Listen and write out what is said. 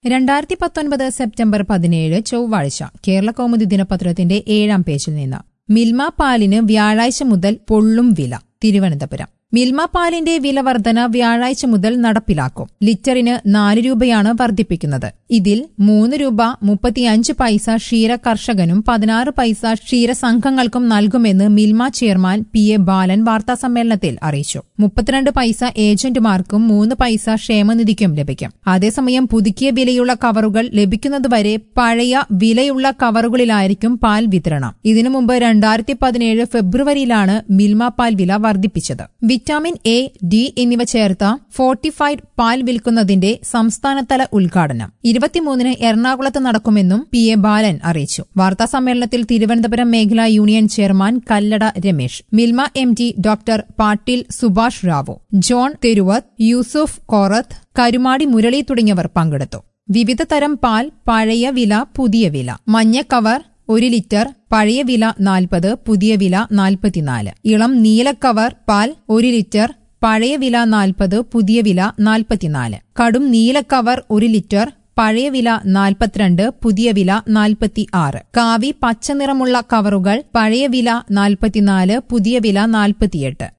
രണ്ടായിരത്തി പത്തൊൻപത് സെപ്റ്റംബർ പതിനേഴ് ചൊവ്വാഴ്ച കേരള കൗമുദി ദിനപത്രത്തിന്റെ ഏഴാം പേജിൽ നിന്ന് മിൽമ പാലിന് വ്യാഴാഴ്ച മുതൽ പൊള്ളും വില തിരുവനന്തപുരം മിൽമ പാലിന്റെ വില വർധന വ്യാഴാഴ്ച മുതൽ നടപ്പിലാക്കും ലിറ്ററിന് നാല് രൂപയാണ് വർദ്ധിപ്പിക്കുന്നത് ഇതിൽ മൂന്ന് രൂപ മുപ്പത്തിയഞ്ച് പൈസ ക്ഷീര കർഷകനും പതിനാറ് പൈസ ക്ഷീര സംഘങ്ങൾക്കും നൽകുമെന്ന് Milma chairman P A Balan വാർത്താസമ്മേളനത്തിൽ അറിയിച്ചു മുപ്പത്തിരണ്ട് പൈസ ഏജന്റുമാർക്കും മൂന്ന് പൈസ ക്ഷേമനിധിക്കും ലഭിക്കും അതേസമയം പുതുക്കിയ വിലയുള്ള കവറുകൾ ലഭിക്കുന്നതുവരെ പഴയ വിലയുള്ള കവറുകളിലായിരിക്കും പാൽ വിതരണം ഇതിനു മുമ്പ് രണ്ടായിരത്തി പതിനേഴ് ഫെബ്രുവരിയിലാണ് മിൽമ പാൽ വില വർദ്ധിപ്പിച്ചത് വിറ്റാമിൻ എ ഡി എന്നിവ ചേർത്ത ഫോർട്ടിഫൈഡ് പാൽ വിൽക്കുന്നതിന്റെ സംസ്ഥാനതല ഉദ്ഘാടനം ഇരുപത്തിമൂന്നിന് എറണാകുളത്ത് നടക്കുമെന്നും പി എ ബാലൻ അറിയിച്ചു വാർത്താസമ്മേളനത്തിൽ തിരുവനന്തപുരം മേഖലാ union chairman Kallada Ramesh Milma M D doctor Patil Subhash Rao John Theruvath Yusuf Korath Karumadi Murali തുടങ്ങിയവർ പങ്കെടുത്തു വിവിധ തരം പാൽ പഴയ വില പുതിയ വില മഞ്ഞ കവർ ഒരു ലിറ്റർ പഴയ വില നാൽപ്പത് പുതിയ വില നാൽപ്പത്തിനാല് ഇളം നീല കവർ പാൽ ഒരു ലിറ്റർ പഴയ വില നാൽപ്പത് പുതിയ വില നാൽപ്പത്തിനാല് കടും നീല കവർ ഒരു ലിറ്റർ പഴയ വില നാൽപ്പത്തിരണ്ട് പുതിയ വില നാൽപ്പത്തി ആറ് കാവി പച്ച നിറമുള്ള കവറുകൾ പഴയ വില നാൽപ്പത്തിനാല് പുതിയ വില നാൽപ്പത്തിയെട്ട്